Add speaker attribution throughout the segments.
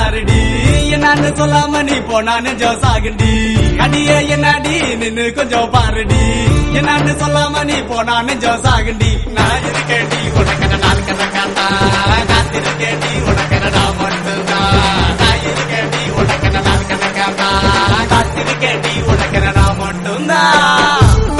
Speaker 1: பாருடி என்னன்னு சொல்லாம நீ போனா நெஞ்சம் சாகுண்டி அடியே என்னடி நின்னு கொஞ்சம் பாருடி என்னன்னு சொல்லாம நீ போனா நெஞ்சம் சாகுண்டி நான் இருக்கேடி உனக்கு நாள் கதை காத்தா காத்திருக்கேடி உனக்கு நான் மட்டும்தான் நான் இருக்கேடி உனக்கு நாள் கதை காத்தா காத்திருக்கேடி உனக்கு நான் மட்டும்தான்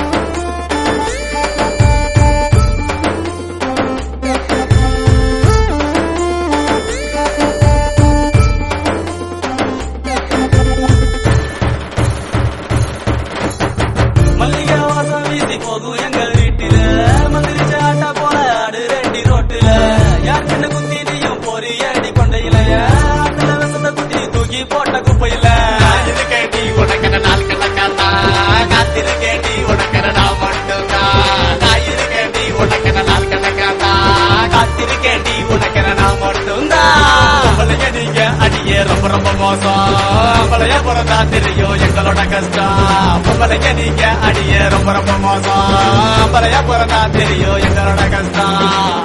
Speaker 1: மல்லிகை வாசம் வீசி போகும் எங்க வீட்டுல மந்திரிச்ச ஆட்டா போல ஆடு ரெண்டி ரோட்டுல யார் கண்ணு குத்தி நீயும் போரி அடி கொண்டையில ஆட்டுல விஷத்தை குத்தி தூக்கி போட்ட குப்பையில கேட்டி உனக்கு நாள் கணக்காத்தா காத்திரு கேட்டி உனக்கு நான் மட்டும்தான் தாயிரு கேட்டி உனக்கு நாள் கணக்காத்தா காத்திரு கேட்டி உனக்கு நான் மட்டும்தான் பொம்பளைய நீங்க அடியே ரொம்ப ரொம்ப மோசம் பொம்பளைய பிறந்தா தெரியும் எங்களோட கஷ்டம் பொம்பளைய நீங்க அடியே ரொம்ப ரொம்ப மோசம் பொம்பளைய பிறந்தா தெரியும் எங்களோட கஷ்டம்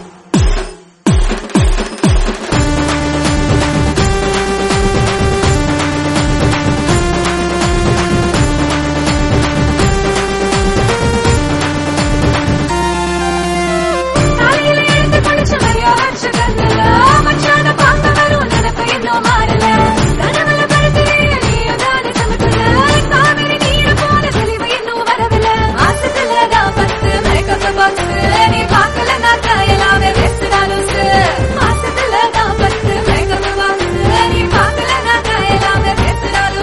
Speaker 2: காலையில எழுந்து குளிச்சு மரியா வச்ச கண்ணுல மச்சான பார்க்க வரும் நினைப்பு இன்னும் மாறல கனவுல படுத்துறிய நீயும் தானே சமத்துல காவிரி நீரை போல தெளிவு இன்னும் வரவில்ல மாசத்துல தான் பத்து மேக்கப் பாக்ஸ் நீ பார்க்கல நான் எல்லாமே பேசுறாலும் மாசத்துல தான் பத்து மேக்கப் பாக்ஸ் நீ பார்க்கல நான் எல்லாமே பேசுறாலும்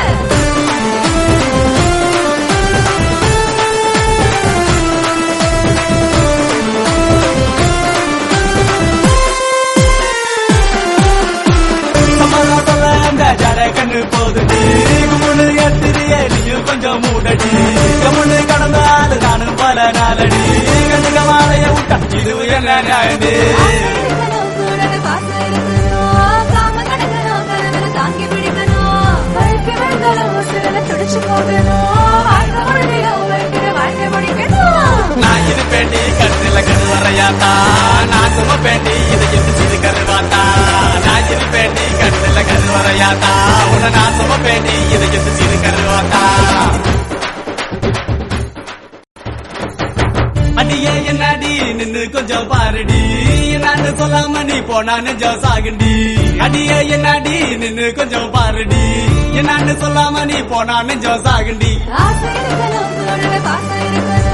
Speaker 1: சம்மதம் சொல்ல அந்த ஜட கண்ணு போதுடி குமுனு எத்திரிய நீயும் கொஞ்சம் மூடடி கமுனு கடந்தால் நானும் பல நாளடி கண்ணுக வாழைய விட்டா இது என்ன நியாயமே
Speaker 2: இருக்கணும், கூடவே பாசம் இருக்கணும், காம கடக்கணும், கனவுல தாங்கி பிடிக்கணும். வழுக்கி விழுந்தாலும் உசுருல துடிச்சு போகணும். வாழ்க்கை முழுமையும் உழைக்கிற வாழ்க்கை முடிக்கணும்.
Speaker 1: நான் இருப்பேண்டி கண்ணுல கருவறையாத்தா நான் சுமப்பேண்டி இதை எட்டு சிறு கருவாத்தா நான் இருப்பேண்டி கண்ணுல கருவறையாத்தா உன்னை நான் சுமப்பேண்டி இதை எட்டு சிறு கருவாத்தா அடியே என்னடி நின்னு கொஞ்சம் பாருடி என்னன்னு சொல்லாம நீ போனா நெஞ்சம் சாகுண்டி அடியே என்னடி நின்னு கொஞ்சம் பாருடி என்னன்னு சொல்லாம நீ போனா நெஞ்சம் சாகுண்டி
Speaker 2: ஆசை இருக்கணும், கூடவே பாசம் இருக்கணும்.